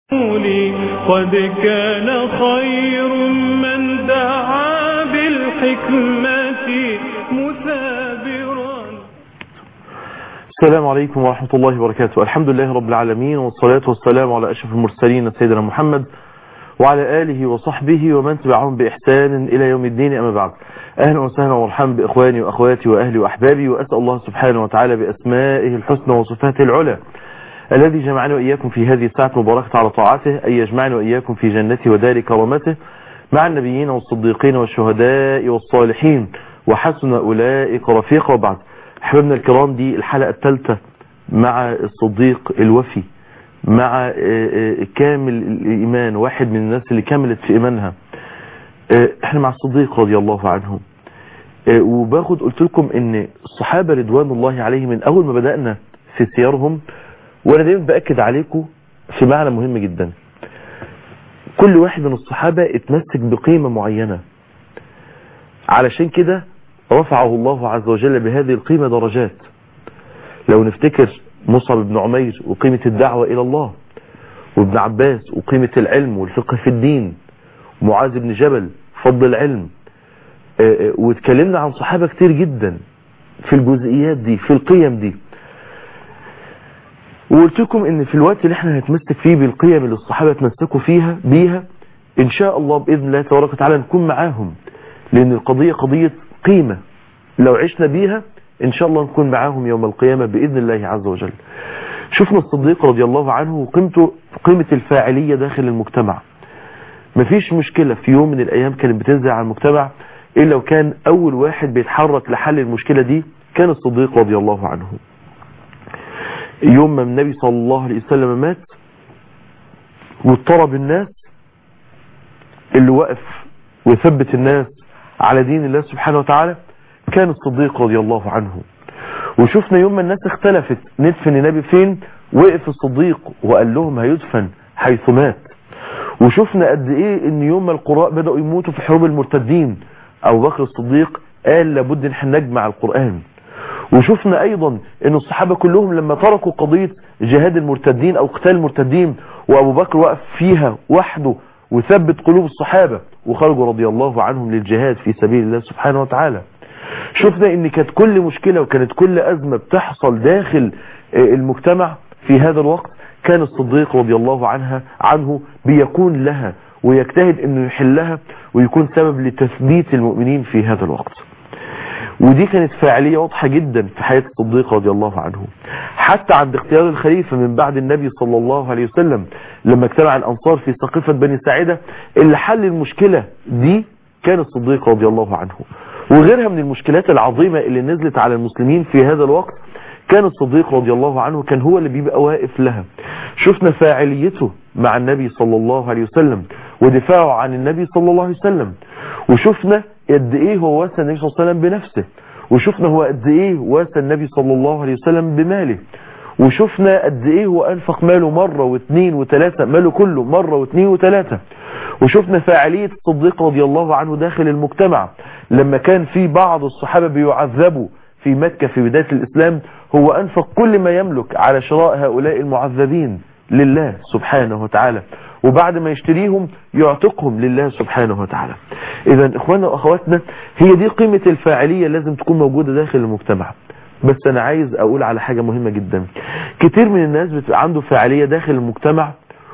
لي قد كان خير من دعا بالحكمة مثابرا السلام عليكم ورحمة الله وبركاته الحمد لله رب العالمين والصلاة والسلام على أشرف المرسلين سيدنا محمد وعلى آله وصحبه ومن تبعهم بإحسان إلى يوم الدين أما بعد أهلا وسهلا ومرحبا بإخواني وأخواتي وأهلي وأحبابي وأسأل الله سبحانه وتعالى بأسمائه الحسنى وصفاته العلى الذي جمعني وإياكم في هذه الساعة المباركة على طاعته أن يجمعني وإياكم في جنته ودار كرامته مع النبيين والصديقين والشهداء والصالحين وحسن أولئك رفيقا وبعد أحبابنا الكرام دي الحلقة الثالثة مع الصديق الوفي مع كامل الإيمان واحد من الناس اللي كملت في إيمانها احنا مع الصديق رضي الله عنه وباخد قلت لكم ان الصحابة رضوان الله عليهم من اول ما بدأنا في سيرهم وانا دايما باكد عليكم في معنى مهم جدا كل واحد من الصحابة اتمسك بقيمة معينة علشان كده رفعه الله عز وجل بهذه القيمة درجات لو نفتكر مصعب بن عمير وقيمة الدعوة الى الله وابن عباس وقيمة العلم والفقه في الدين معاذ بن جبل فضل العلم واتكلمنا عن صحابة كتير جدا في الجزئيات دي في القيم دي وقلت لكم ان في الوقت اللي احنا هنتمسك فيه بالقيم اللي الصحابة اتمسكوا فيها بيها ان شاء الله باذن الله تبارك وتعالى نكون معاهم لان القضية قضية قيمة لو عشنا بيها ان شاء الله نكون معاهم يوم القيامة باذن الله عز وجل شفنا الصديق رضي الله عنه وقيمته قيمة الفاعلية داخل المجتمع مفيش مشكلة في يوم من الايام كانت بتنزل على المجتمع الا لو كان اول واحد بيتحرك لحل المشكلة دي كان الصديق رضي الله عنه يوم ما النبي صلى الله عليه وسلم مات واضطرب الناس اللي وقف وثبت الناس على دين الله سبحانه وتعالى كان الصديق رضي الله عنه وشفنا يوم ما الناس اختلفت ندفن النبي فين وقف الصديق وقال لهم هيدفن حيث مات وشفنا قد ايه ان يوم ما القراء بدأوا يموتوا في حروب المرتدين ابو بكر الصديق قال لابد ان احنا نجمع القرآن وشفنا ايضا ان الصحابة كلهم لما تركوا قضية جهاد المرتدين او قتال المرتدين وابو بكر وقف فيها وحده وثبت قلوب الصحابة وخرجوا رضي الله عنهم للجهاد في سبيل الله سبحانه وتعالى شفنا ان كانت كل مشكلة وكانت كل ازمة بتحصل داخل المجتمع في هذا الوقت كان الصديق رضي الله عنها عنه بيكون لها ويجتهد انه يحلها ويكون سبب لتثبيت المؤمنين في هذا الوقت ودي كانت فاعلية واضحة جدا في حياة الصديق رضي الله عنه حتى عند اختيار الخليفة من بعد النبي صلى الله عليه وسلم لما اجتمع الأنصار في سقيفة بني ساعدة اللي حل المشكلة دي كان الصديق رضي الله عنه وغيرها من المشكلات العظيمة اللي نزلت على المسلمين في هذا الوقت كان الصديق رضي الله عنه كان هو اللي بيبقى واقف لها شفنا فاعليته مع النبي صلى الله عليه وسلم ودفاعه عن النبي صلى الله عليه وسلم وشفنا قد ايه هو واسى النبي صلى الله عليه وسلم بنفسه وشفنا هو قد ايه واسى النبي صلى الله عليه وسلم بماله وشفنا قد ايه هو انفق ماله مرة واثنين وثلاثة ماله كله مرة واثنين وثلاثة وشفنا فاعلية الصديق رضي الله عنه داخل المجتمع لما كان في بعض الصحابة بيعذبوا في مكة في بداية الإسلام هو أنفق كل ما يملك على شراء هؤلاء المعذبين لله سبحانه وتعالى وبعد ما يشتريهم يعتقهم لله سبحانه وتعالى إذا إخواننا وأخواتنا هي دي قيمة الفاعلية لازم تكون موجودة داخل المجتمع بس أنا عايز أقول على حاجة مهمة جدا كتير من الناس بتبقى عنده فاعلية داخل المجتمع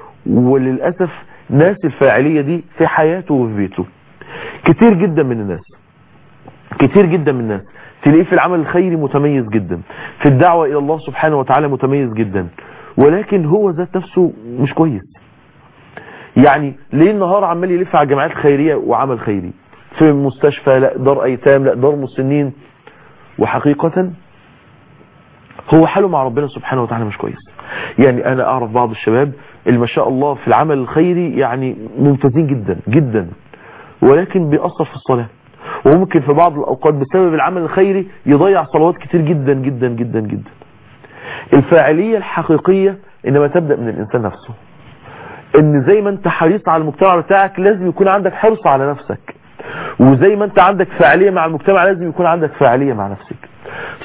وللأسف ناس الفاعلية دي في حياته وفي بيته كتير جدا من الناس كتير جدا من الناس تلاقيه في العمل الخيري متميز جدا في الدعوة إلى الله سبحانه وتعالى متميز جدا ولكن هو ذات نفسه مش كويس يعني ليه النهار عمال يلف على الجمعيات الخيرية وعمل خيري في مستشفى لا دار ايتام لا دار مسنين وحقيقة هو حاله مع ربنا سبحانه وتعالى مش كويس يعني انا اعرف بعض الشباب اللي ما شاء الله في العمل الخيري يعني ممتازين جدا جدا ولكن بيأثر في الصلاة وممكن في بعض الاوقات بسبب العمل الخيري يضيع صلوات كتير جدا جدا جدا جدا الفاعلية الحقيقية انما تبدأ من الانسان نفسه ان زي ما انت حريص على المجتمع بتاعك لازم يكون عندك حرص على نفسك وزي ما انت عندك فاعلية مع المجتمع لازم يكون عندك فاعلية مع نفسك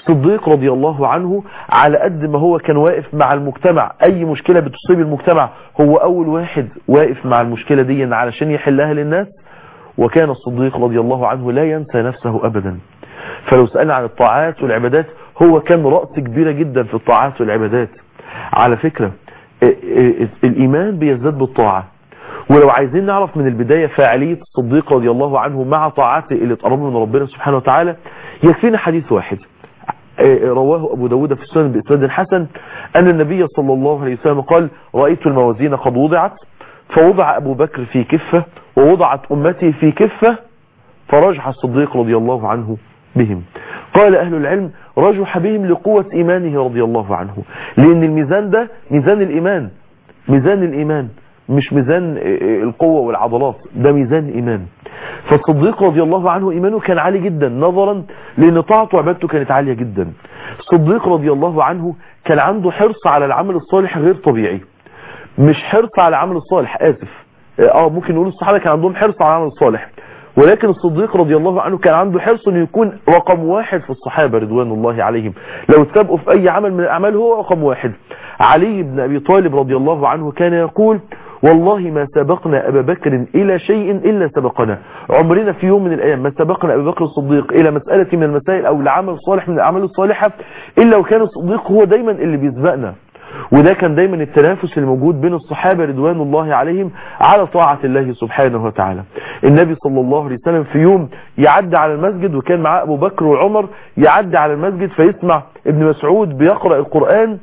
الصديق رضي الله عنه على قد ما هو كان واقف مع المجتمع اي مشكلة بتصيب المجتمع هو اول واحد واقف مع المشكلة دي علشان يحلها للناس وكان الصديق رضي الله عنه لا ينسى نفسه ابدا فلو سألنا عن الطاعات والعبادات هو كان رأس كبيرة جدا في الطاعات والعبادات على فكرة الإيمان بيزداد بالطاعة ولو عايزين نعرف من البداية فاعلية الصديق رضي الله عنه مع طاعته اللي تقربه من ربنا سبحانه وتعالى يكفينا حديث واحد رواه أبو داود في السنن بإسناد حسن أن النبي صلى الله عليه وسلم قال رأيت الموازين قد وضعت فوضع أبو بكر في كفة ووضعت أمتي في كفة فرجح الصديق رضي الله عنه بهم قال أهل العلم رجح بهم لقوة إيمانه رضي الله عنه لأن الميزان ده ميزان الإيمان ميزان الإيمان مش ميزان القوة والعضلات ده ميزان الإيمان فالصديق رضي الله عنه إيمانه كان عالي جدا نظرا لأن طاعته وعبادته كانت عالية جدا الصديق رضي الله عنه كان عنده حرص على العمل الصالح غير طبيعي مش حرص على العمل الصالح آسف اه ممكن نقول الصحابة كان عندهم حرص على العمل الصالح ولكن الصديق رضي الله عنه كان عنده حرص انه يكون رقم واحد في الصحابة رضوان الله عليهم لو تسابقوا في اي عمل من الاعمال هو رقم واحد علي بن ابي طالب رضي الله عنه كان يقول والله ما سبقنا أبا بكر إلى شيء إلا سبقنا عمرنا في يوم من الأيام ما سبقنا أبا بكر الصديق إلى مسألة من المسائل أو لعمل صالح من الأعمال الصالحة إلا وكان الصديق هو دايما اللي بيسبقنا وده كان دايما التنافس الموجود بين الصحابة رضوان الله عليهم على طاعة الله سبحانه وتعالى النبي صلى الله عليه وسلم في يوم يعدي على المسجد وكان معاه أبو بكر وعمر يعدي على المسجد فيسمع ابن مسعود بيقرأ القرآن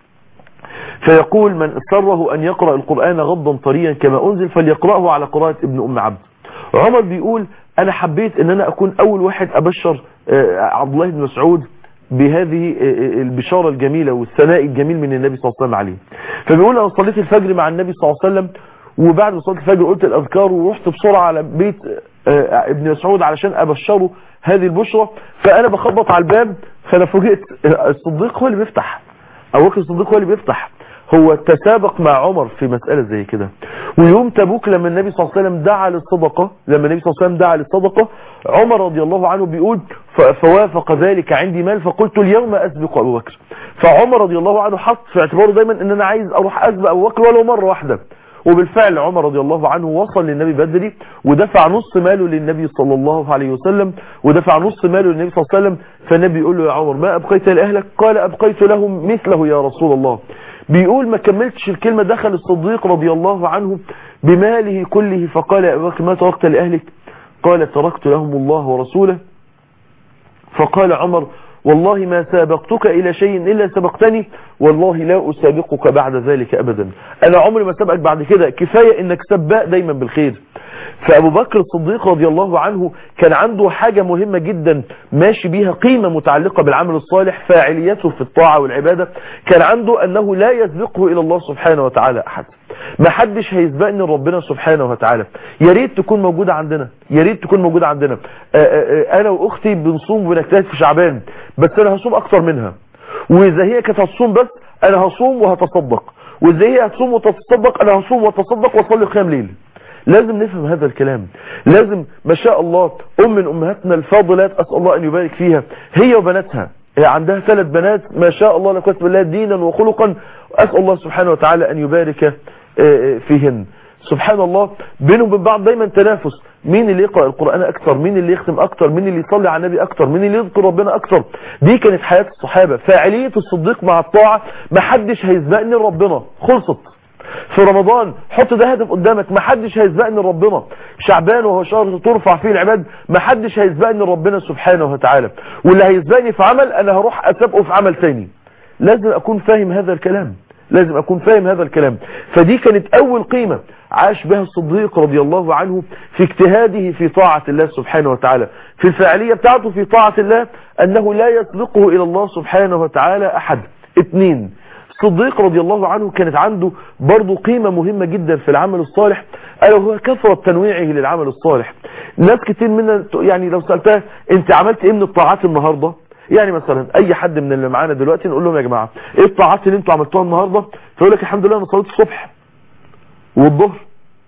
فيقول من سره أن يقرأ القرآن غضا طريا كما أنزل فليقرأه على قراءة ابن أم عبد عمر بيقول أنا حبيت أن أنا أكون أول واحد أبشر عبد الله بن مسعود بهذه البشارة الجميلة والثناء الجميل من النبي صلى الله عليه وسلم عليه فبيقول أنا صليت الفجر مع النبي صلى الله عليه وسلم وبعد ما صليت الفجر قلت الأذكار ورحت بسرعة على بيت ابن مسعود علشان أبشره هذه البشرة فأنا بخبط على الباب فأنا فوجئت الصديق هو اللي بيفتح أبو بكر الصديق هو اللي بيفتح هو تسابق مع عمر في مسألة زي كده ويوم تبوك لما النبي صلى الله عليه وسلم دعا للصدقة لما النبي صلى الله عليه وسلم دعا للصدقة عمر رضي الله عنه بيقول فوافق ذلك عندي مال فقلت اليوم أسبق أبو بكر فعمر رضي الله عنه حط في اعتباره دايما ان انا عايز اروح اسبق ابو بكر ولو مرة واحدة وبالفعل عمر رضي الله عنه وصل للنبي بدري ودفع نص ماله للنبي صلى الله عليه وسلم ودفع نص ماله للنبي صلى الله عليه وسلم فالنبي يقول له يا عمر ما أبقيت لأهلك قال أبقيت لهم مثله يا رسول الله بيقول ما كملتش الكلمة دخل الصديق رضي الله عنه بماله كله فقال يا أبو بكر ما تركت لأهلك قال تركت لهم الله ورسوله فقال عمر والله ما سابقتك إلى شيء إلا سبقتني والله لا أسابقك بعد ذلك أبدا أنا عمري ما سبقك بعد كده كفاية إنك سباق دايما بالخير فأبو بكر الصديق رضي الله عنه كان عنده حاجة مهمة جدا ماشي بيها قيمة متعلقة بالعمل الصالح فاعليته في الطاعة والعبادة كان عنده أنه لا يسبقه إلى الله سبحانه وتعالى أحد ما حدش هيسبقني لربنا سبحانه وتعالى يا ريت تكون موجودة عندنا يا ريت تكون موجودة عندنا أنا وأختي بنصوم ونجتهد في شعبان بس أنا هصوم أكتر منها وإذا هي كانت هتصوم بس أنا هصوم وهتصدق وإذا هي هتصوم وتتصدق أنا هصوم وأتصدق وأصلي قيام ليل لازم نفهم هذا الكلام لازم ما شاء الله أم من أمهاتنا الفاضلات أسأل الله أن يبارك فيها هي وبناتها هي عندها ثلاث بنات ما شاء الله لا قوه بالله دينا وخلقا أسأل الله سبحانه وتعالى أن يبارك فيهن سبحان الله بينهم وبين بعض دايما تنافس مين اللي يقرأ القرآن أكثر مين اللي يختم أكثر مين اللي يصلي على النبي أكثر مين اللي يذكر ربنا أكثر دي كانت حياة الصحابة فاعلية الصديق مع الطاعة ما حدش هيسبقني لربنا خلصت في رمضان حط ده هدف قدامك ما حدش هيسبقني لربنا شعبان وهو شهر ترفع فيه العباد ما حدش هيسبقني لربنا سبحانه وتعالى واللي هيسبقني في عمل انا هروح اسابقه في عمل تاني لازم اكون فاهم هذا الكلام لازم اكون فاهم هذا الكلام فدي كانت اول قيمة عاش بها الصديق رضي الله عنه في اجتهاده في طاعة الله سبحانه وتعالى في الفاعلية بتاعته في طاعة الله انه لا يسبقه الى الله سبحانه وتعالى احد اثنين الصديق رضي الله عنه كانت عنده برضو قيمة مهمة جدا في العمل الصالح ألا هو كثرة تنويعه للعمل الصالح ناس كتير منا يعني لو سألتها انت عملت ايه من الطاعات النهاردة يعني مثلا اي حد من اللي معانا دلوقتي نقول لهم يا جماعة ايه الطاعات اللي انتوا عملتوها النهاردة فيقول لك الحمد لله انا صليت الصبح والظهر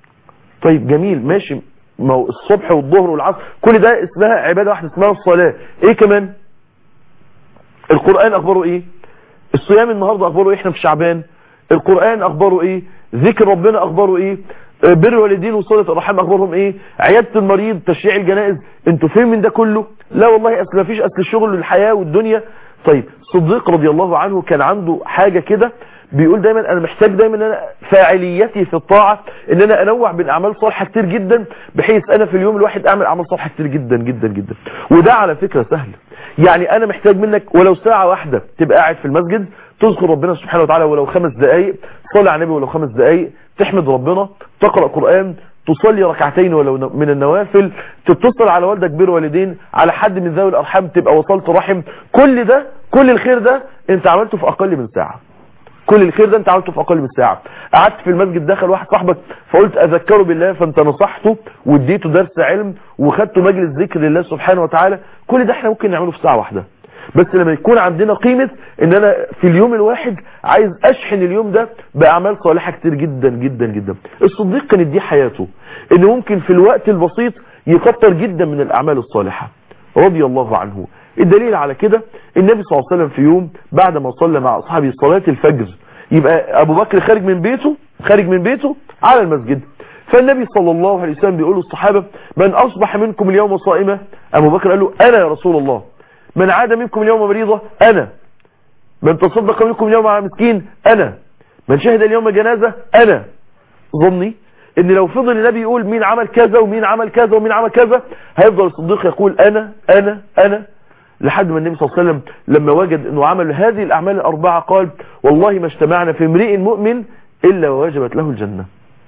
طيب جميل ماشي ما هو الصبح والظهر والعصر كل ده اسمها عبادة واحدة اسمها الصلاة ايه كمان القرآن اخباره ايه الصيام النهاردة اخباره ايه احنا في شعبان القرآن اخباره ايه ذكر ربنا اخباره ايه بر الوالدين وصلة الرحم اخبارهم ايه عيادة المريض تشريع الجنائز انتوا فين من ده كله لا والله اصل مفيش اصل الشغل والحياة والدنيا طيب صديق رضي الله عنه كان عنده حاجة كده بيقول دايما انا محتاج دايما ان انا فاعليتي في الطاعة ان انا انوع بين اعمال صالحة كتير جدا بحيث انا في اليوم الواحد اعمل اعمال صالحة كتير جدا جدا جدا وده على فكرة سهل يعني انا محتاج منك ولو ساعة واحدة تبقى قاعد في المسجد تذكر ربنا سبحانه وتعالى ولو خمس دقايق تصلي على النبي ولو خمس دقايق تحمد ربنا تقرأ قرآن تصلي ركعتين ولو من النوافل تتصل على والدك بر والدين على حد من ذوي الارحام تبقى وصلت رحم كل ده كل الخير ده انت عملته في اقل من ساعة كل الخير ده انت عملته في اقل من ساعة قعدت في المسجد دخل واحد صاحبك فقلت اذكره بالله فانت نصحته واديته درس علم وخدته مجلس ذكر لله سبحانه وتعالى كل ده احنا ممكن نعمله في ساعة واحدة بس لما يكون عندنا قيمة ان انا في اليوم الواحد عايز اشحن اليوم ده باعمال صالحة كتير جدا جدا جدا الصديق كانت دي حياته ان ممكن في الوقت البسيط يكتر جدا من الاعمال الصالحة رضي الله عنه الدليل على كده النبي صلى الله عليه وسلم في يوم بعد ما صلى مع اصحابه صلاة الفجر يبقى ابو بكر خارج من بيته خارج من بيته على المسجد فالنبي صلى الله عليه وسلم بيقول للصحابة من اصبح منكم اليوم صائمة ابو بكر قال له انا يا رسول الله من عاد منكم اليوم مريضة انا من تصدق منكم اليوم على مسكين انا من شهد اليوم جنازة انا ظني ان لو فضل النبي يقول مين عمل كذا ومين عمل كذا ومين عمل كذا هيفضل الصديق يقول انا انا انا لحد ما النبي صلى الله عليه وسلم لما وجد انه عمل هذه الاعمال الاربعة قال والله ما اجتمعنا في امرئ مؤمن الا ووجبت له الجنة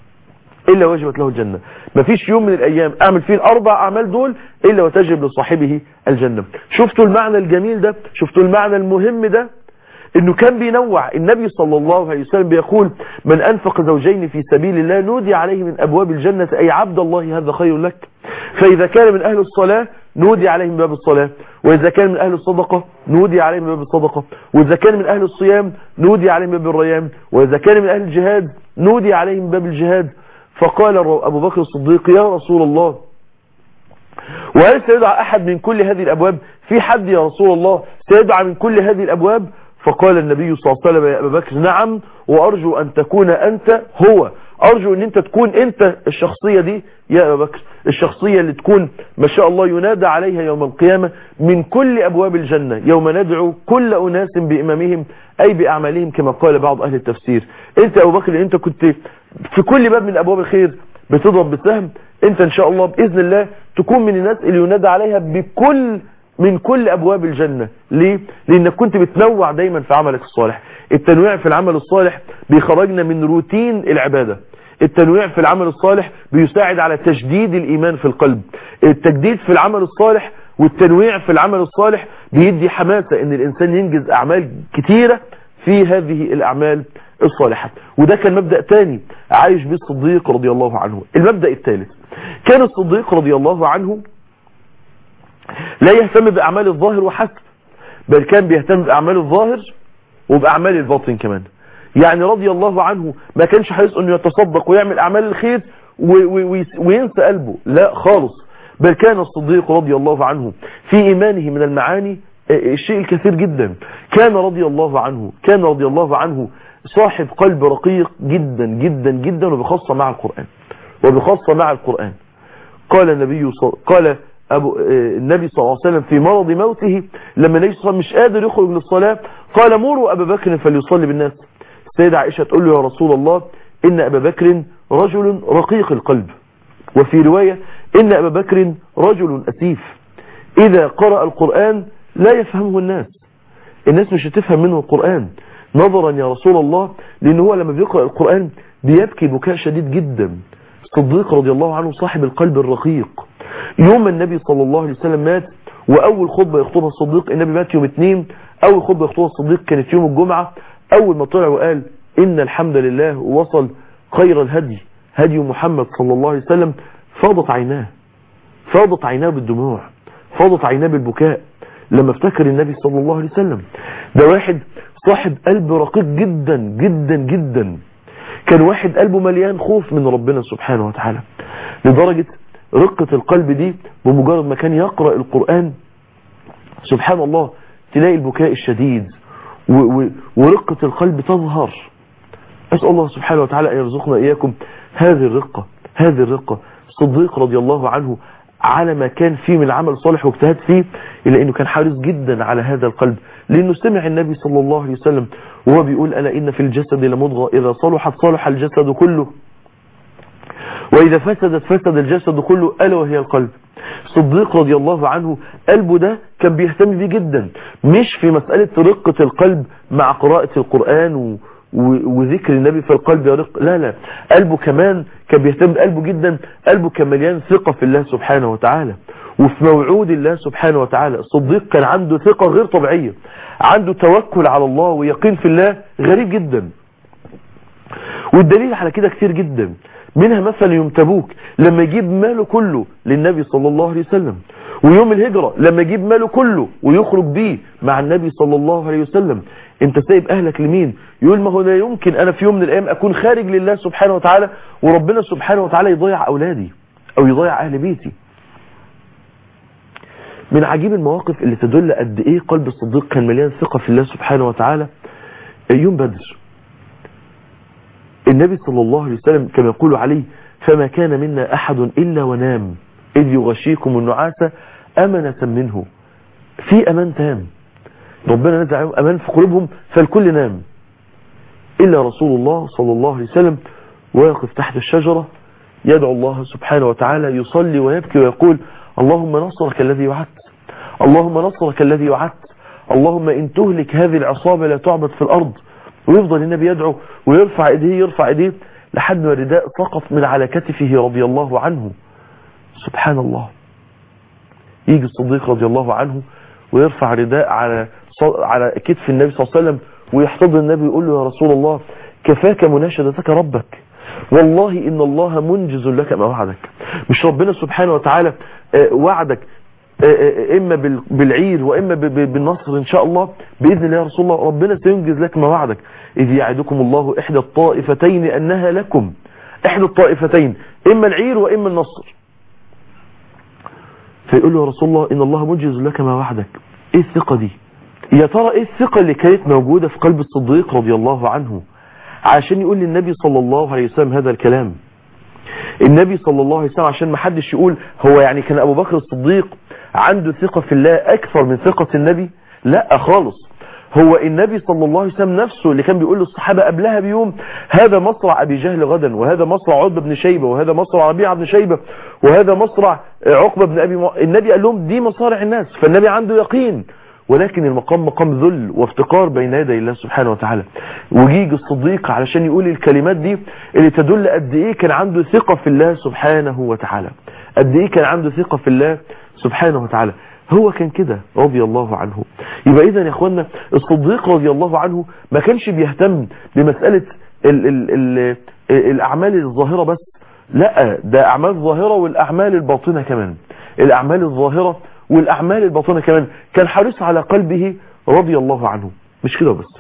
الا وجبت له الجنة مفيش يوم من الايام اعمل فيه الاربع اعمال دول الا وتجب لصاحبه الجنة شفتوا المعنى الجميل ده شفتوا المعنى المهم ده انه كان بينوع النبي صلى الله عليه وسلم بيقول من انفق زوجين في سبيل الله نودي عليه من ابواب الجنة اي عبد الله هذا خير لك فاذا كان من اهل الصلاة نودي عليه من باب الصلاة واذا كان من اهل الصدقة نودي عليه من باب الصدقة واذا كان من اهل الصيام نودي عليه من باب الريان واذا كان من اهل الجهاد نودي عليه من باب الجهاد فقال ابو بكر الصديق يا رسول الله وهل سيدعى احد من كل هذه الابواب في حد يا رسول الله سيدعى من كل هذه الابواب فقال النبي صلى الله عليه وسلم يا أبا بكر نعم وأرجو أن تكون أنت هو أرجو أن أنت تكون أنت الشخصية دي يا أبا بكر الشخصية اللي تكون ما شاء الله ينادى عليها يوم القيامة من كل أبواب الجنة يوم ندعو كل أناس بإمامهم أي بأعمالهم كما قال بعض أهل التفسير أنت يا أبو بكر أنت كنت في كل باب من أبواب الخير بتضرب بسهم أنت إن شاء الله بإذن الله تكون من الناس اللي ينادى عليها بكل من كل أبواب الجنة ليه؟ لأنك كنت بتنوع دايما في عملك الصالح التنويع في العمل الصالح بيخرجنا من روتين العبادة التنويع في العمل الصالح بيساعد على تجديد الإيمان في القلب التجديد في العمل الصالح والتنويع في العمل الصالح بيدي حماسة ان الإنسان ينجز أعمال كتيرة في هذه الأعمال الصالحة وده كان مبدأ تاني عايش به الصديق رضي الله عنه المبدأ الثالث كان الصديق رضي الله عنه لا يهتم بأعمال الظاهر وحسب بل كان بيهتم بأعمال الظاهر وبأعمال الباطن كمان يعني رضي الله عنه ما كانش حريص انه يتصدق ويعمل أعمال الخير وينسى قلبه لا خالص بل كان الصديق رضي الله عنه في إيمانه من المعاني الشيء الكثير جدا كان رضي الله عنه كان رضي الله عنه صاحب قلب رقيق جدا جدا جدا وبخاصة مع القرآن وبخاصة مع القرآن قال النبي صل... قال أبو النبي صلى الله عليه وسلم في مرض موته لما النبي صلى الله عليه وسلم مش قادر يخرج للصلاة قال مروا أبا بكر فليصلي بالناس السيدة عائشة تقول له يا رسول الله إن أبا بكر رجل رقيق القلب وفي رواية إن أبا بكر رجل أسيف إذا قرأ القرآن لا يفهمه الناس الناس مش هتفهم منه القرآن نظرا يا رسول الله لأن هو لما بيقرأ القرآن بيبكي بكاء شديد جدا الصديق رضي الله عنه صاحب القلب الرقيق يوم النبي صلى الله عليه وسلم مات وأول خطبة يخطبها الصديق النبي مات يوم اثنين أول خطبة يخطبها الصديق كانت يوم الجمعة أول ما طلع وقال إن الحمد لله وصل خير الهدي هدي محمد صلى الله عليه وسلم فاضت عيناه فاضت عيناه بالدموع فاضت عيناه بالبكاء لما افتكر النبي صلى الله عليه وسلم ده واحد صاحب قلب رقيق جدا جدا جدا كان واحد قلبه مليان خوف من ربنا سبحانه وتعالى لدرجة رقة القلب دي بمجرد ما كان يقرأ القرآن سبحان الله تلاقي البكاء الشديد و و ورقة القلب تظهر أسأل الله سبحانه وتعالى أن يرزقنا إياكم هذه الرقة هذه الرقة الصديق رضي الله عنه على ما كان فيه من عمل صالح واجتهاد فيه إلا أنه كان حريص جدا على هذا القلب لأنه سمع النبي صلى الله عليه وسلم وهو بيقول ألا إن في الجسد لمضغة إذا صلحت صلح الجسد كله وإذا فسدت فسد الجسد كله ألا وهي القلب صديق رضي الله عنه قلبه ده كان بيهتم بيه جدا مش في مسألة رقة القلب مع قراءة القرآن و وذكر النبي في القلب يرق لا لا قلبه كمان كان بيهتم بقلبه جدا قلبه كان مليان ثقة في الله سبحانه وتعالى وفي موعود الله سبحانه وتعالى الصديق كان عنده ثقة غير طبيعية عنده توكل على الله ويقين في الله غريب جدا والدليل على كده كتير جدا منها مثل يوم تبوك لما يجيب ماله كله للنبي صلى الله عليه وسلم ويوم الهجرة لما يجيب ماله كله ويخرج بيه مع النبي صلى الله عليه وسلم انت سايب اهلك لمين يقول ما هو لا يمكن انا في يوم من الايام اكون خارج لله سبحانه وتعالى وربنا سبحانه وتعالى يضيع اولادي او يضيع اهل بيتي من عجيب المواقف اللي تدل قد ايه قلب الصديق كان مليان ثقة في الله سبحانه وتعالى يوم بدر النبي صلى الله عليه وسلم كما يقول عليه فما كان منا احد الا ونام اذ يغشيكم النعاس امنة منه في امان تام ربنا نزع عليهم امان في قلوبهم فالكل نام الا رسول الله صلى الله عليه وسلم واقف تحت الشجرة يدعو الله سبحانه وتعالى يصلي ويبكي ويقول اللهم نصرك الذي وعدت اللهم نصرك الذي وعدت اللهم ان تهلك هذه العصابة لا تعبد في الارض ويفضل النبي يدعو ويرفع ايديه يرفع ايديه لحد ما الرداء سقط من على كتفه رضي الله عنه سبحان الله يجي الصديق رضي الله عنه ويرفع رداء على على كتف النبي صلى الله عليه وسلم ويحتضن النبي ويقول له يا رسول الله كفاك مناشدتك ربك والله إن الله منجز لك ما وعدك مش ربنا سبحانه وتعالى وعدك إما بالعير وإما بالنصر إن شاء الله بإذن الله يا رسول الله ربنا سينجز لك ما وعدك إذ يعدكم الله إحدى الطائفتين أنها لكم إحدى الطائفتين إما العير وإما النصر فيقول له يا رسول الله إن الله منجز لك ما وعدك إيه الثقة دي يا ترى إيه الثقة اللي كانت موجودة في قلب الصديق رضي الله عنه عشان يقول للنبي صلى الله عليه وسلم هذا الكلام النبي صلى الله عليه وسلم عشان ما حدش يقول هو يعني كان أبو بكر الصديق عنده ثقة في الله أكثر من ثقة النبي لا خالص هو النبي صلى الله عليه وسلم نفسه اللي كان بيقول للصحابة قبلها بيوم هذا مصرع أبي جهل غدا وهذا مصرع عتبة بن شيبة وهذا مصرع ربيعة بن شيبة وهذا مصرع عقبة بن أبي م... النبي قال لهم دي مصارع الناس فالنبي عنده يقين ولكن المقام مقام ذل وافتقار بين يدي الله سبحانه وتعالى وجيج الصديق علشان يقول الكلمات دي اللي تدل قد ايه كان عنده ثقة في الله سبحانه وتعالى قد ايه كان عنده ثقة في الله سبحانه وتعالى هو كان كده رضي الله عنه يبقى اذا يا اخوانا الصديق رضي الله عنه ما كانش بيهتم بمسألة ال ال ال الاعمال الظاهرة بس لا ده اعمال ظاهرة والاعمال الباطنة كمان الاعمال الظاهرة والاعمال الباطنة كمان كان حريص على قلبه رضي الله عنه مش كده بس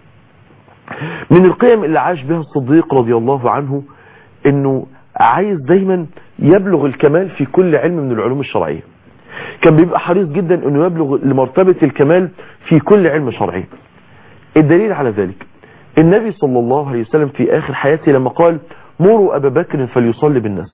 من القيم اللي عاش بها الصديق رضي الله عنه انه عايز دايما يبلغ الكمال في كل علم من العلوم الشرعية كان بيبقى حريص جدا انه يبلغ لمرتبة الكمال في كل علم شرعي الدليل على ذلك النبي صلى الله عليه وسلم في اخر حياته لما قال مروا ابا بكر فليصلي بالناس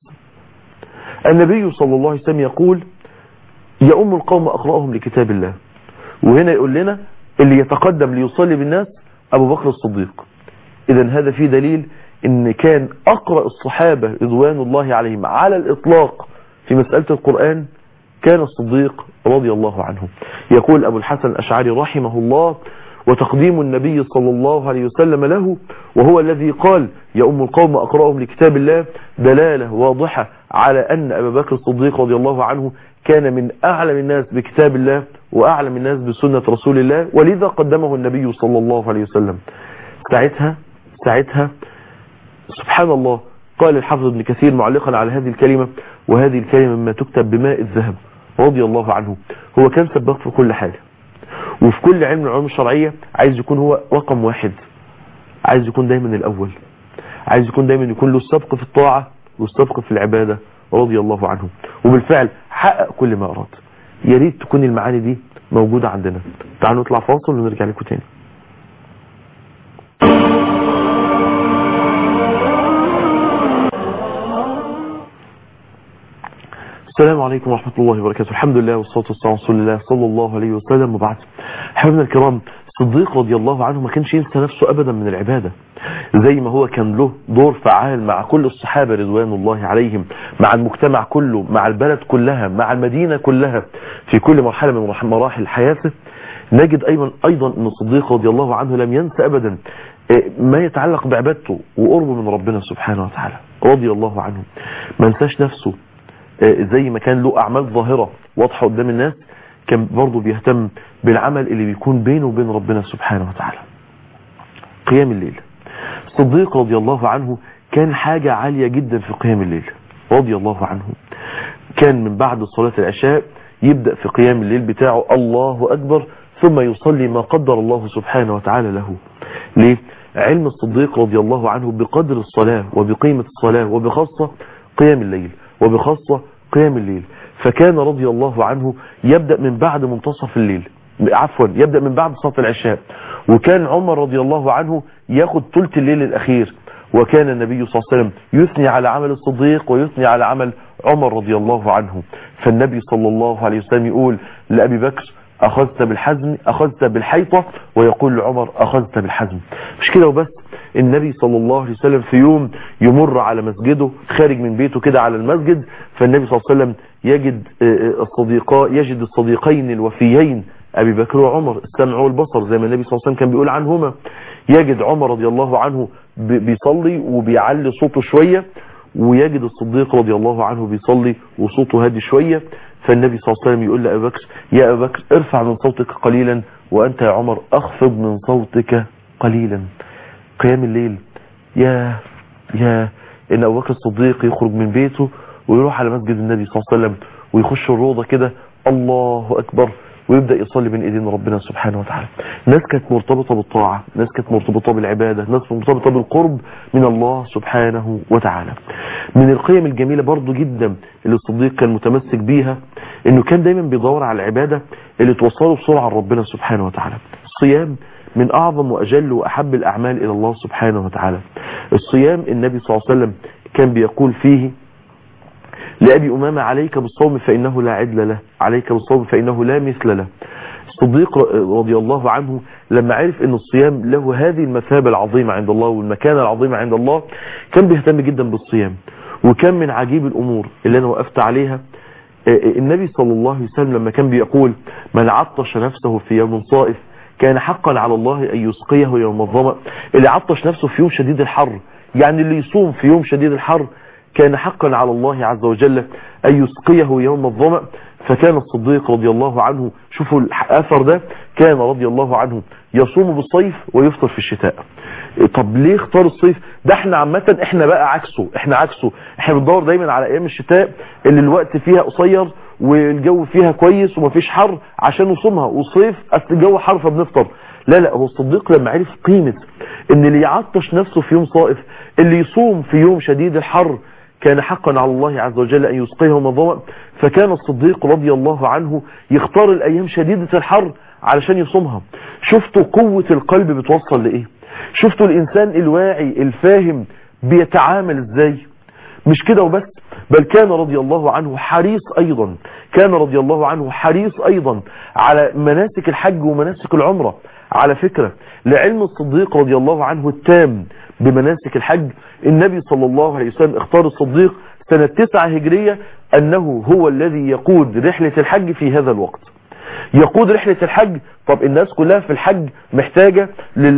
النبي صلى الله عليه وسلم يقول يؤم القوم اقرأهم لكتاب الله وهنا يقول لنا اللي يتقدم ليصلي بالناس ابو بكر الصديق اذا هذا فيه دليل ان كان اقرأ الصحابة رضوان الله عليهم على الاطلاق في مسألة القرآن كان الصديق رضي الله عنه يقول أبو الحسن الأشعري رحمه الله وتقديم النبي صلى الله عليه وسلم له وهو الذي قال يا أم القوم أقرأهم لكتاب الله دلالة واضحة على أن أبا بكر الصديق رضي الله عنه كان من أعلم الناس بكتاب الله وأعلم الناس بسنة رسول الله ولذا قدمه النبي صلى الله عليه وسلم ساعتها ساعتها سبحان الله قال الحافظ ابن كثير معلقا على هذه الكلمة وهذه الكلمة مما تكتب بماء الذهب رضي الله عنه هو كان سباق في كل حاجة وفي كل علم من العلوم الشرعية عايز يكون هو رقم واحد عايز يكون دايما الأول عايز يكون دايما يكون له السبق في الطاعة والسبق في العبادة رضي الله عنه وبالفعل حقق كل ما أراد يا ريت تكون المعاني دي موجودة عندنا تعالوا نطلع فاصل ونرجع لكم تاني السلام عليكم ورحمة الله وبركاته الحمد لله والصلاة والسلام على رسول الله صلى الله عليه وسلم وبعد حبيبنا الكرام الصديق رضي الله عنه ما كانش ينسى نفسه أبدا من العبادة زي ما هو كان له دور فعال مع كل الصحابة رضوان الله عليهم مع المجتمع كله مع البلد كلها مع المدينة كلها في كل مرحلة من مراحل حياته نجد أيضا أيضا أن الصديق رضي الله عنه لم ينسى أبدا ما يتعلق بعبادته وقربه من ربنا سبحانه وتعالى رضي الله عنه ما انساش نفسه زي ما كان له أعمال ظاهرة واضحة قدام الناس كان برضه بيهتم بالعمل اللي بيكون بينه وبين ربنا سبحانه وتعالى قيام الليل الصديق رضي الله عنه كان حاجة عالية جدا في قيام الليل رضي الله عنه كان من بعد صلاة العشاء يبدأ في قيام الليل بتاعه الله أكبر ثم يصلي ما قدر الله سبحانه وتعالى له ليه؟ علم الصديق رضي الله عنه بقدر الصلاة وبقيمة الصلاة وبخاصة قيام الليل وبخاصة قيام الليل فكان رضي الله عنه يبدأ من بعد منتصف الليل عفوا يبدأ من بعد صلاة العشاء وكان عمر رضي الله عنه ياخد ثلث الليل الأخير وكان النبي صلى الله عليه وسلم يثني على عمل الصديق ويثني على عمل عمر رضي الله عنه فالنبي صلى الله عليه وسلم يقول لأبي بكر أخذت بالحزم أخذت بالحيطة ويقول لعمر أخذت بالحزم مش كده وبس النبي صلى الله عليه وسلم في يوم يمر على مسجده خارج من بيته كده على المسجد فالنبي صلى الله عليه وسلم يجد الصديقاء يجد الصديقين الوفيين أبي بكر وعمر السمع والبصر زي ما النبي صلى الله عليه وسلم كان بيقول عنهما يجد عمر رضي الله عنه بيصلي وبيعلي صوته شوية ويجد الصديق رضي الله عنه بيصلي وصوته هادي شوية فالنبي صلى الله عليه وسلم يقول لأبي بكر يا أبي بكر ارفع من صوتك قليلا وأنت يا عمر أخفض من صوتك قليلا قيام الليل يا يا إن أبو بكر الصديق يخرج من بيته ويروح على مسجد النبي صلى الله عليه وسلم ويخش الروضة كده الله أكبر ويبدأ يصلي بين ايدين ربنا سبحانه وتعالى ناس كانت مرتبطة بالطاعة ناس كانت مرتبطة بالعبادة ناس مرتبطة بالقرب من الله سبحانه وتعالى من القيم الجميلة برضو جدا اللي الصديق كان متمسك بيها انه كان دايما بيدور على العبادة اللي توصله بسرعة لربنا سبحانه وتعالى الصيام من اعظم واجل واحب الاعمال الى الله سبحانه وتعالى الصيام النبي صلى الله عليه وسلم كان بيقول فيه لأبي أمامة عليك بالصوم فإنه لا عدل له عليك بالصوم فإنه لا مثل له الصديق رضي الله عنه لما عرف أن الصيام له هذه المثابة العظيمة عند الله والمكانة العظيمة عند الله كان بيهتم جدا بالصيام وكان من عجيب الأمور اللي أنا وقفت عليها النبي صلى الله عليه وسلم لما كان بيقول من عطش نفسه في يوم صائف كان حقا على الله أن يسقيه يوم الظمأ اللي عطش نفسه في يوم شديد الحر يعني اللي يصوم في يوم شديد الحر كان حقا على الله عز وجل أن يسقيه يوم الظمأ فكان الصديق رضي الله عنه شوفوا الأثر ده كان رضي الله عنه يصوم بالصيف ويفطر في الشتاء طب ليه اختار الصيف ده احنا عامة احنا بقى عكسه احنا عكسه احنا بندور دايما على ايام الشتاء اللي الوقت فيها قصير والجو فيها كويس ومفيش حر عشان نصومها والصيف اصل الجو حر فبنفطر لا لا هو الصديق لما عرف قيمة ان اللي يعطش نفسه في يوم صائف اللي يصوم في يوم شديد الحر كان حقا على الله عز وجل أن يسقيهم الظمأ فكان الصديق رضي الله عنه يختار الأيام شديدة الحر علشان يصومها شفتوا قوة القلب بتوصل لإيه شفتوا الإنسان الواعي الفاهم بيتعامل إزاي مش كده وبس بل كان رضي الله عنه حريص أيضا كان رضي الله عنه حريص أيضا على مناسك الحج ومناسك العمرة على فكرة لعلم الصديق رضي الله عنه التام بمناسك الحج النبي صلى الله عليه وسلم اختار الصديق سنة تسعة هجرية أنه هو الذي يقود رحلة الحج في هذا الوقت يقود رحلة الحج طب الناس كلها في الحج محتاجة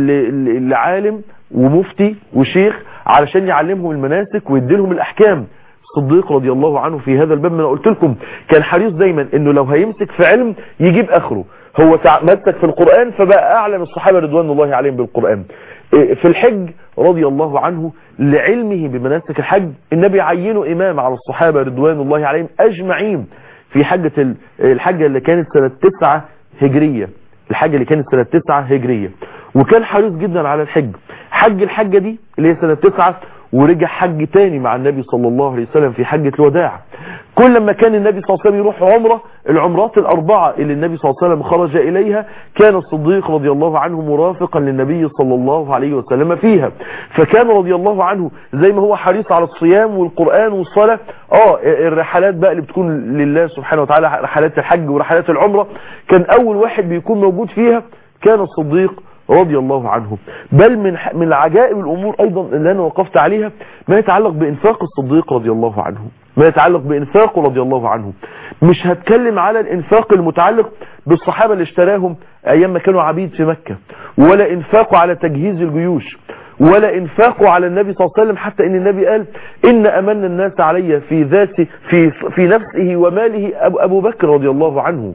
لعالم ومفتي وشيخ علشان يعلمهم المناسك ويديلهم الأحكام الصديق رضي الله عنه في هذا الباب ما انا قلت لكم كان حريص دايما انه لو هيمسك في علم يجيب اخره هو مسك في القرآن فبقى اعلم الصحابة رضوان الله عليهم بالقرآن في الحج رضي الله عنه لعلمه بمناسك الحج النبي عينه امام على الصحابة رضوان الله عليهم اجمعين في حجة الحجة اللي كانت سنة تسعة هجرية الحجة اللي كانت سنة تسعة هجرية وكان حريص جدا على الحج حج الحجة دي اللي هي سنة تسعة ورجع حج تاني مع النبي صلى الله عليه وسلم في حجة الوداع كل ما كان النبي صلى الله عليه وسلم يروح عمرة العمرات الأربعة اللي النبي صلى الله عليه وسلم خرج إليها كان الصديق رضي الله عنه مرافقا للنبي صلى الله عليه وسلم فيها فكان رضي الله عنه زي ما هو حريص على الصيام والقرآن والصلاة اه الرحلات بقى اللي بتكون لله سبحانه وتعالى رحلات الحج ورحلات العمرة كان أول واحد بيكون موجود فيها كان الصديق رضي الله عنه بل من من عجائب الأمور أيضا اللي أنا وقفت عليها ما يتعلق بإنفاق الصديق رضي الله عنه ما يتعلق بإنفاقه رضي الله عنه مش هتكلم على الإنفاق المتعلق بالصحابة اللي اشتراهم أيام ما كانوا عبيد في مكة ولا إنفاقه على تجهيز الجيوش ولا إنفاقه على النبي صلى الله عليه وسلم حتى إن النبي قال إن أمن الناس علي في ذات في في نفسه وماله أبو بكر رضي الله عنه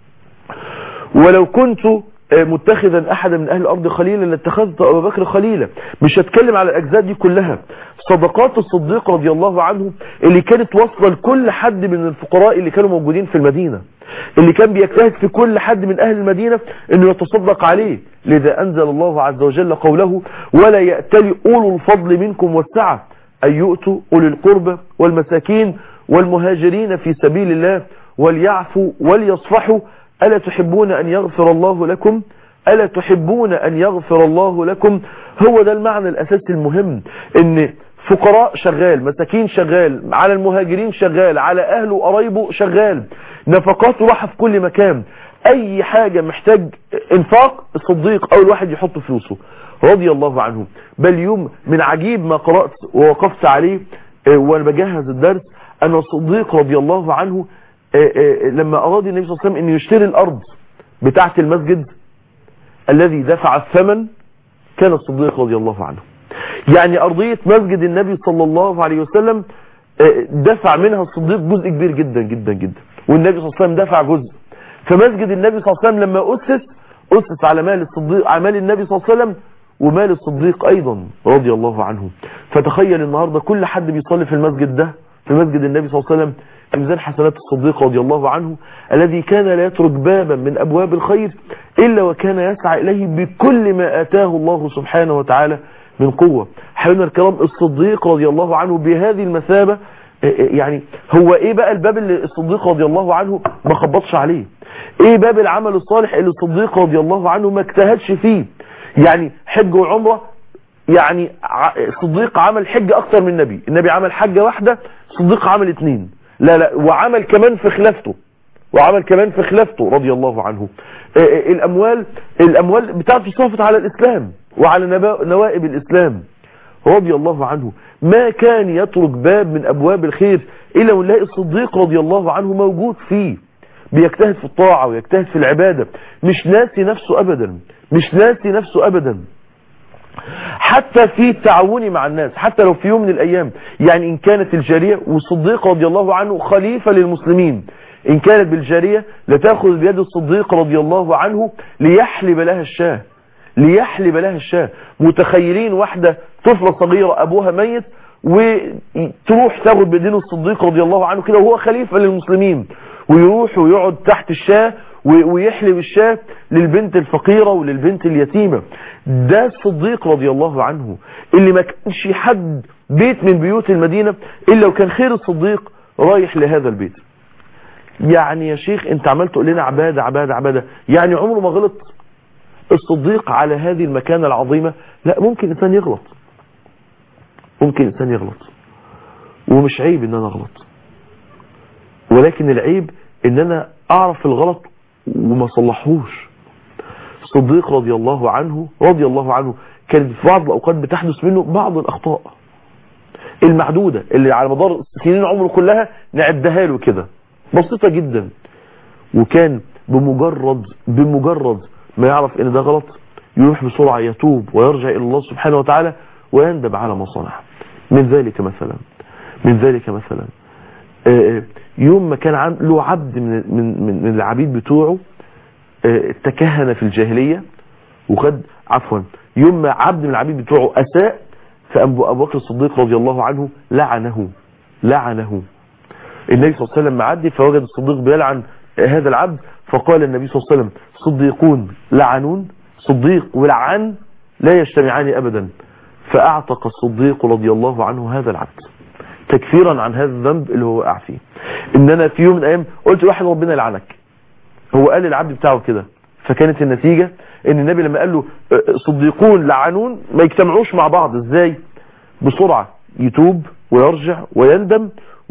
ولو كنت متخذا احدا من اهل الارض خليلا لاتخذت ابا بكر خليلا مش هتكلم على الاجزاء دي كلها صدقات الصديق رضي الله عنه اللي كانت واصله لكل حد من الفقراء اللي كانوا موجودين في المدينه اللي كان بيجتهد في كل حد من اهل المدينه انه يتصدق عليه لذا انزل الله عز وجل قوله ولا يأتلي اولو الفضل منكم والسعه ان يؤتوا اولي القربى والمساكين والمهاجرين في سبيل الله وليعفوا وليصفحوا ألا تحبون أن يغفر الله لكم ألا تحبون أن يغفر الله لكم هو ده المعنى الأساسي المهم ان فقراء شغال مساكين شغال على المهاجرين شغال على أهله وقرايبه شغال نفقاته راحة في كل مكان أي حاجة محتاج انفاق الصديق أول واحد يحط فلوسه رضي الله عنه بل يوم من عجيب ما قرأت ووقفت عليه وانا بجهز الدرس أن الصديق رضي الله عنه لما أراد النبي صلى الله عليه وسلم أن يشتري الأرض بتاعة المسجد الذي دفع الثمن كان الصديق رضي الله عنه يعني أرضية مسجد النبي صلى الله عليه وسلم دفع منها الصديق جزء كبير جدا جدا جدا والنبي صلى الله عليه وسلم دفع جزء فمسجد النبي صلى الله عليه وسلم لما أسس أسس على مال الصديق على مال النبي صلى الله عليه وسلم ومال الصديق أيضا رضي الله عنه فتخيل النهاردة كل حد بيصلي في المسجد ده في مسجد النبي صلى الله عليه وسلم في ميزان حسنات الصديق رضي الله عنه الذي كان لا يترك بابا من أبواب الخير إلا وكان يسعى إليه بكل ما آتاه الله سبحانه وتعالى من قوة حبيبنا الكرام الصديق رضي الله عنه بهذه المثابة يعني هو ايه بقى الباب اللي الصديق رضي الله عنه ما خبطش عليه ايه باب العمل الصالح اللي الصديق رضي الله عنه ما اجتهدش فيه يعني حج وعمرة يعني الصديق عمل حج اكتر من النبي النبي عمل حجة واحدة الصديق عمل اتنين لا لا وعمل كمان في خلافته وعمل كمان في خلافته رضي الله عنه الاموال الاموال بتاعته صافت على الاسلام وعلى نوائب الاسلام رضي الله عنه ما كان يترك باب من ابواب الخير الا ونلاقي الصديق رضي الله عنه موجود فيه بيجتهد في الطاعة ويجتهد في العبادة مش ناسي نفسه ابدا مش ناسي نفسه ابدا حتى في التعاون مع الناس حتى لو في يوم من الايام يعني ان كانت الجارية والصديق رضي الله عنه خليفة للمسلمين ان كانت بالجارية لتأخذ بيد الصديق رضي الله عنه ليحلب لها الشاه ليحلب لها الشاه متخيلين واحدة طفلة صغيرة ابوها ميت وتروح تاخد بيدين الصديق رضي الله عنه كده وهو خليفة للمسلمين ويروح ويقعد تحت الشاه ويحلب الشاه للبنت الفقيرة وللبنت اليتيمة ده الصديق رضي الله عنه اللي ما كانش حد بيت من بيوت المدينة إلا وكان خير الصديق رايح لهذا البيت يعني يا شيخ انت عمال تقول لنا عبادة عبادة عبادة يعني عمره ما غلط الصديق على هذه المكانة العظيمة لا ممكن انسان يغلط ممكن انسان يغلط ومش عيب ان انا اغلط ولكن العيب ان انا اعرف الغلط وما صلحوش الصديق رضي الله عنه رضي الله عنه كانت في بعض الاوقات بتحدث منه بعض الاخطاء المعدودة اللي على مدار سنين عمره كلها نعدها له كده بسيطة جدا وكان بمجرد بمجرد ما يعرف ان ده غلط يروح بسرعة يتوب ويرجع الى الله سبحانه وتعالى ويندب على ما صنع من ذلك مثلا من ذلك مثلا يوم ما كان له عبد من, من, من العبيد بتوعه تكهن في الجاهلية وخد عفوا يوم ما عبد من العبيد بتوعه أساء فأبو بكر الصديق رضي الله عنه لعنه لعنه النبي صلى الله عليه وسلم معدي فوجد الصديق بيلعن هذا العبد فقال النبي صلى الله عليه وسلم صديقون لعنون صديق ولعن لا يجتمعان أبدا فأعتق الصديق رضي الله عنه هذا العبد تكفيرا عن هذا الذنب اللي هو وقع فيه ان انا في يوم من الايام قلت لواحد ربنا يلعنك هو قال للعبد بتاعه كده فكانت النتيجة ان النبي لما قال له صديقون لعنون ما يجتمعوش مع بعض ازاي بسرعة يتوب ويرجع ويندم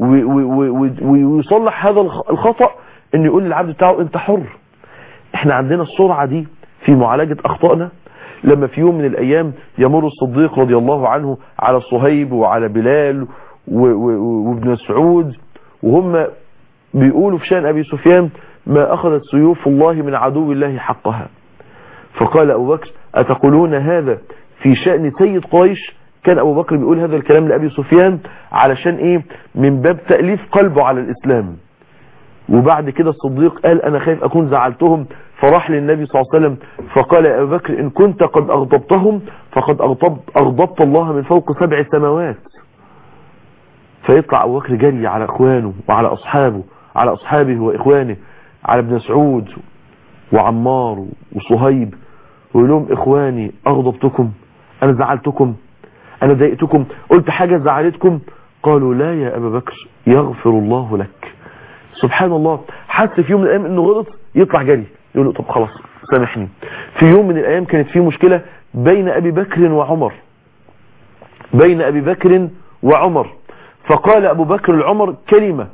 ويصلح هذا الخطأ ان يقول للعبد بتاعه انت حر احنا عندنا السرعة دي في معالجة اخطائنا لما في يوم من الايام يمر الصديق رضي الله عنه على صهيب وعلى بلال وابن مسعود وهم بيقولوا في شان ابي سفيان ما اخذت سيوف الله من عدو الله حقها فقال ابو بكر اتقولون هذا في شأن سيد قريش كان ابو بكر بيقول هذا الكلام لابي سفيان علشان ايه من باب تأليف قلبه على الاسلام وبعد كده الصديق قال انا خايف اكون زعلتهم فراح للنبي صلى الله عليه وسلم فقال يا ابو بكر ان كنت قد اغضبتهم فقد اغضبت, أغضبت الله من فوق سبع سماوات فيطلع ابو بكر جري على اخوانه وعلى اصحابه على اصحابه واخوانه على ابن مسعود وعمار وصهيب ويقول لهم اخواني اغضبتكم انا زعلتكم انا ضايقتكم قلت حاجة زعلتكم قالوا لا يا ابا بكر يغفر الله لك سبحان الله حس في يوم من الايام انه غلط يطلع جري يقول له طب خلاص سامحني في يوم من الايام كانت في مشكلة بين ابي بكر وعمر بين ابي بكر وعمر فقال ابو بكر لعمر كلمة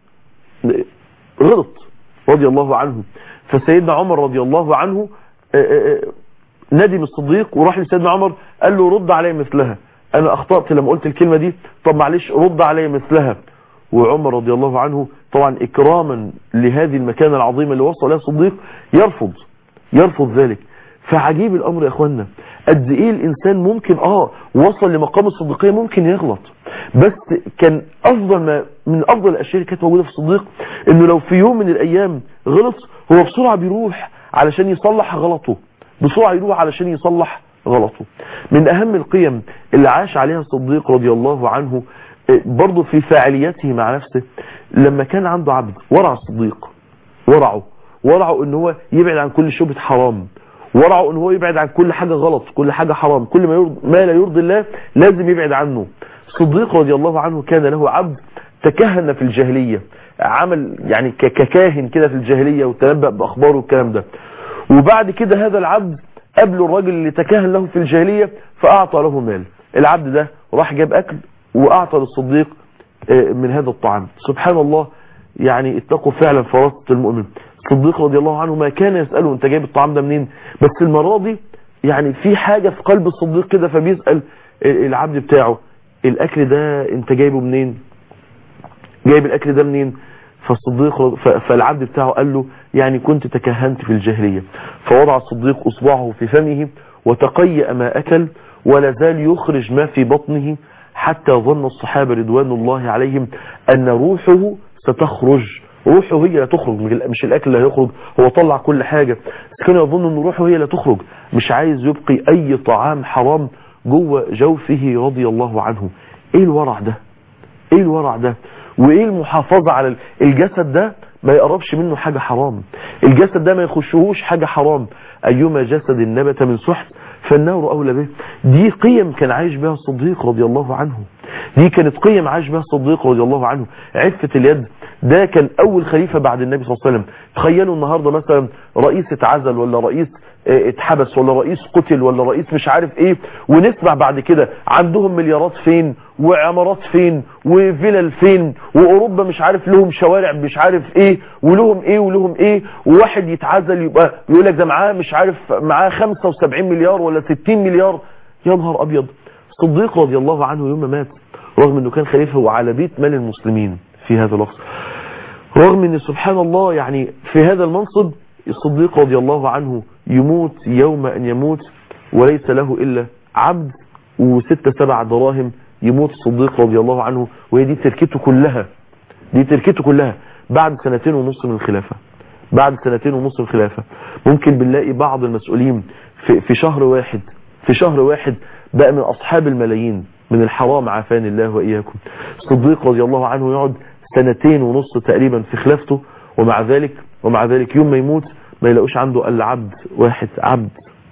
غلط رضي الله عنه فسيدنا عمر رضي الله عنه ندم الصديق وراح لسيدنا عمر قال له رد علي مثلها انا اخطأت لما قلت الكلمة دي طب معلش رد علي مثلها وعمر رضي الله عنه طبعا اكراما لهذه المكانة العظيمة اللي وصل لها الصديق يرفض يرفض ذلك فعجيب الامر يا اخوانا قد ايه الانسان ممكن اه وصل لمقام الصديقية ممكن يغلط بس كان افضل ما من افضل الاشياء اللي كانت موجودة في الصديق انه لو في يوم من الايام غلط هو بسرعة بيروح علشان يصلح غلطه بسرعة يروح علشان يصلح غلطه من اهم القيم اللي عاش عليها الصديق رضي الله عنه برضه في فاعليته مع نفسه لما كان عنده عبد ورع الصديق ورعه ورعه ان هو يبعد عن كل شبهة حرام ورعه ان هو يبعد عن كل حاجة غلط كل حاجة حرام كل ما, يرض ما لا يرضي الله لازم يبعد عنه الصديق رضي الله عنه كان له عبد تكهن في الجاهلية عمل يعني ككاهن كده في الجاهلية وتنبأ بأخباره والكلام ده وبعد كده هذا العبد قبل الراجل اللي تكهن له في الجاهلية فأعطى له مال العبد ده راح جاب أكل وأعطى للصديق من هذا الطعام سبحان الله يعني اتقوا فعلا فراسة المؤمن الصديق رضي الله عنه ما كان يسأله انت جايب الطعام ده منين بس المرة دي يعني في حاجة في قلب الصديق كده فبيسأل العبد بتاعه الاكل ده انت جايبه منين جايب الاكل ده منين فالصديق فالعبد بتاعه قال له يعني كنت تكهنت في الجاهلية فوضع الصديق اصبعه في فمه وتقيأ ما اكل ولا زال يخرج ما في بطنه حتى ظن الصحابة رضوان الله عليهم ان روحه ستخرج روحه هي لا تخرج مش الاكل اللي هيخرج هو طلع كل حاجة بس كان يظن ان روحه هي لا تخرج مش عايز يبقي اي طعام حرام جوه جوفه رضي الله عنه ايه الورع ده ايه الورع ده وايه المحافظة على الجسد ده ما يقربش منه حاجة حرام الجسد ده ما يخشهوش حاجة حرام ايما جسد نبت من سحت فالنار اولى به دي قيم كان عايش بها الصديق رضي الله عنه دي كانت قيم عاش بها الصديق رضي الله عنه عفة اليد ده كان اول خليفة بعد النبي صلى الله عليه وسلم تخيلوا النهاردة مثلا رئيس اتعزل ولا رئيس اتحبس ولا رئيس قتل ولا رئيس مش عارف ايه ونسمع بعد كده عندهم مليارات فين وعمارات فين وفلل فين واوروبا مش عارف لهم شوارع مش عارف ايه ولهم ايه ولهم ايه وواحد يتعزل يبقى يقول لك ده معاه مش عارف معاه 75 مليار ولا 60 مليار يا نهار ابيض الصديق رضي الله عنه يوم ما مات رغم انه كان خليفه وعلى بيت مال المسلمين في هذا الوقت رغم ان سبحان الله يعني في هذا المنصب الصديق رضي الله عنه يموت يوم ان يموت وليس له الا عبد وستة سبع دراهم يموت الصديق رضي الله عنه وهي دي تركته كلها دي تركته كلها بعد سنتين ونص من الخلافة بعد سنتين ونص من الخلافة ممكن بنلاقي بعض المسؤولين في, في شهر واحد في شهر واحد بقى من اصحاب الملايين من الحرام عافاني الله واياكم الصديق رضي الله عنه يقعد سنتين ونص تقريبا في خلافته ومع ذلك ومع ذلك يوم ما يموت ما يلاقوش عنده الا عبد واحد عبد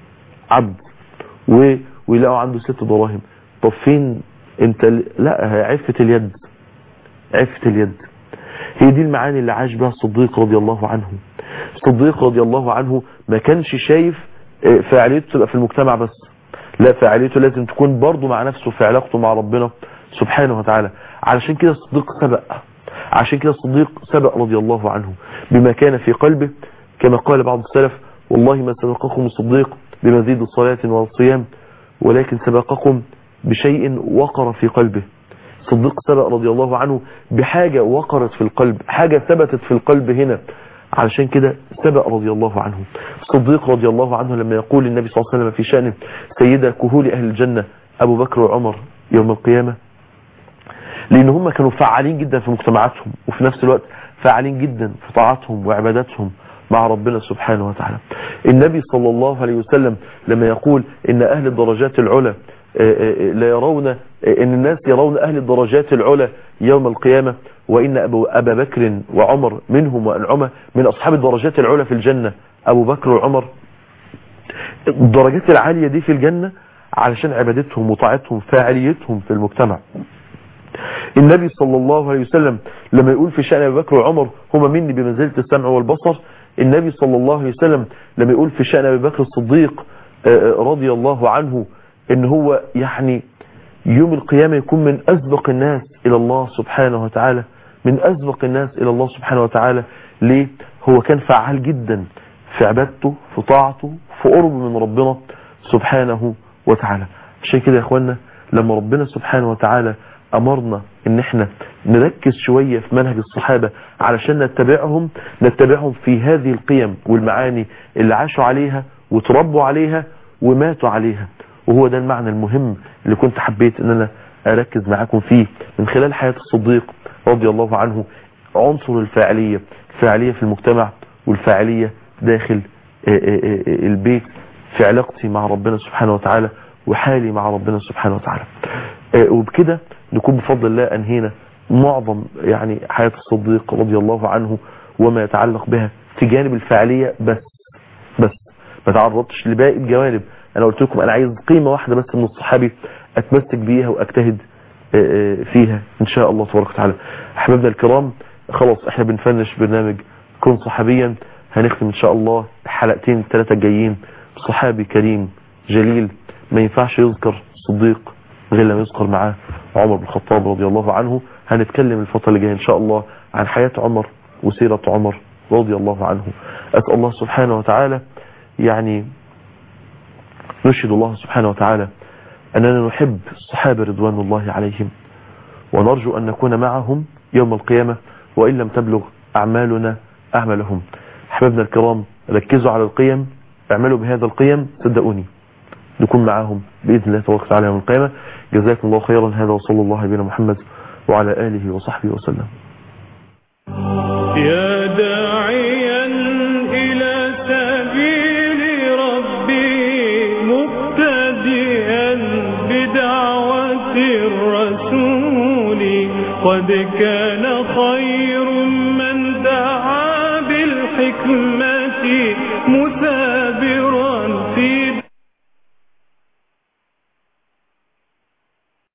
عبد و... ويلاقوا عنده ست دراهم طب فين انت لا عفة اليد عفة اليد هي دي المعاني اللي عاش بها الصديق رضي الله عنه الصديق رضي الله عنه ما كانش شايف فعاليته تبقى في المجتمع بس لا فعاليته لازم تكون برضه مع نفسه في علاقته مع ربنا سبحانه وتعالى علشان كده الصديق سبق عشان كده الصديق سبق رضي الله عنه بما كان في قلبه كما قال بعض السلف والله ما سبقكم الصديق بمزيد الصلاة والصيام ولكن سبقكم بشيء وقر في قلبه صديق سبق رضي الله عنه بحاجة وقرت في القلب حاجة ثبتت في القلب هنا علشان كده سبق رضي الله عنه صديق رضي الله عنه لما يقول النبي صلى الله عليه وسلم في شأنه سيدة كهول أهل الجنة أبو بكر وعمر يوم القيامة لأن هم كانوا فعالين جدا في مجتمعاتهم وفي نفس الوقت فعالين جدا في طاعتهم وعباداتهم مع ربنا سبحانه وتعالى النبي صلى الله عليه وسلم لما يقول إن أهل الدرجات العلى لا يرون إن الناس يرون أهل الدرجات العلى يوم القيامة وإن أبو أبا بكر وعمر منهم وأنعمة من أصحاب الدرجات العلى في الجنة أبو بكر وعمر الدرجات العالية دي في الجنة علشان عبادتهم وطاعتهم فاعليتهم في المجتمع النبي صلى الله عليه وسلم لما يقول في شأن أبي بكر وعمر هما مني بمنزلة السمع والبصر النبي صلى الله عليه وسلم لما يقول في شأن أبي بكر الصديق رضي الله عنه ان هو يعني يوم القيامة يكون من أسبق الناس إلى الله سبحانه وتعالى من أسبق الناس إلى الله سبحانه وتعالى ليه هو كان فعال جدا في عبادته في طاعته في قرب من ربنا سبحانه وتعالى عشان كده يا اخوانا لما ربنا سبحانه وتعالى أمرنا ان احنا نركز شوية في منهج الصحابة علشان نتبعهم نتبعهم في هذه القيم والمعاني اللي عاشوا عليها وتربوا عليها وماتوا عليها وهو ده المعنى المهم اللي كنت حبيت ان انا اركز معاكم فيه من خلال حياة الصديق رضي الله عنه عنصر الفاعلية الفاعلية في المجتمع والفاعلية داخل البيت في علاقتي مع ربنا سبحانه وتعالى وحالي مع ربنا سبحانه وتعالى وبكده نكون بفضل الله انهينا معظم يعني حياة الصديق رضي الله عنه وما يتعلق بها في جانب الفاعلية بس بس ما تعرضتش لباقي الجوانب انا قلت لكم انا عايز قيمة واحدة بس من الصحابي اتمسك بيها واجتهد فيها ان شاء الله تبارك وتعالى احبابنا الكرام خلاص احنا بنفنش برنامج كن صحابيا هنختم ان شاء الله الحلقتين الثلاثة الجايين صحابي كريم جليل ما ينفعش يذكر صديق غير لما يذكر معاه عمر بن الخطاب رضي الله عنه هنتكلم الفترة اللي جاية ان شاء الله عن حياة عمر وسيرة عمر رضي الله عنه اسأل الله سبحانه وتعالى يعني نشهد الله سبحانه وتعالى أننا نحب الصحابة رضوان الله عليهم ونرجو أن نكون معهم يوم القيامة وإن لم تبلغ أعمالنا أعمالهم أحبابنا الكرام ركزوا على القيم اعملوا بهذا القيم صدقوني نكون معهم بإذن الله تبارك وتعالى يوم القيامة جزاكم الله خيرا هذا وصلى الله على محمد وعلى آله وصحبه وسلم يا داعيا إلى سبيل ربي مبتدئا بدعوة الرسول قد كان خير من دعا بالحكمة مثابرا في